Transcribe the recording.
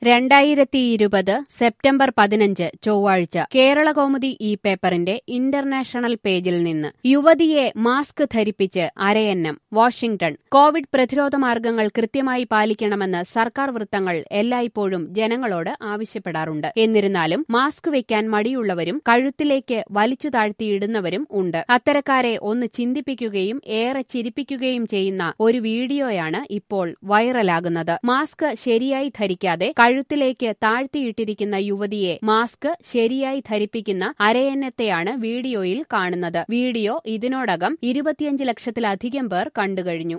രണ്ടായിരത്തി ഇരുപത് സെപ്റ്റംബർ പതിനഞ്ച് ചൊവ്വാഴ്ച കേരളകൗമുദി ഈ പേപ്പറിന്റെ ഇന്റർനാഷണൽ പേജിൽ നിന്ന് യുവതിയെ മാസ്ക് ധരിപ്പിച്ച് അരയന്നം വാഷിംഗ്ടൺ കോവിഡ് പ്രതിരോധ മാർഗങ്ങൾ കൃത്യമായി പാലിക്കണമെന്ന് സർക്കാർ വൃത്തങ്ങൾ എല്ലായ്പ്പോഴും ജനങ്ങളോട് ആവശ്യപ്പെടാറുണ്ട് എന്നിരുന്നാലും മാസ്ക് വെക്കാൻ മടിയുള്ളവരും കഴുത്തിലേക്ക് വലിച്ചു താഴ്ത്തിയിടുന്നവരും ഉണ്ട് അത്തരക്കാരെ ഒന്ന് ചിന്തിപ്പിക്കുകയും ഏറെ ചിരിപ്പിക്കുകയും ചെയ്യുന്ന ഒരു വീഡിയോയാണ് ഇപ്പോൾ വൈറലാകുന്നത് മാസ്ക് ശരിയായി ധരിക്കാതെ കഴുത്തിലേക്ക് താഴ്ത്തിയിട്ടിരിക്കുന്ന യുവതിയെ മാസ്ക് ശരിയായി ധരിപ്പിക്കുന്ന അരയന്നത്തെയാണ് വീഡിയോയിൽ കാണുന്നത് വീഡിയോ ഇതിനോടകം ഇരുപത്തിയഞ്ച് ലക്ഷത്തിലധികം പേർ കണ്ടുകഴിഞ്ഞു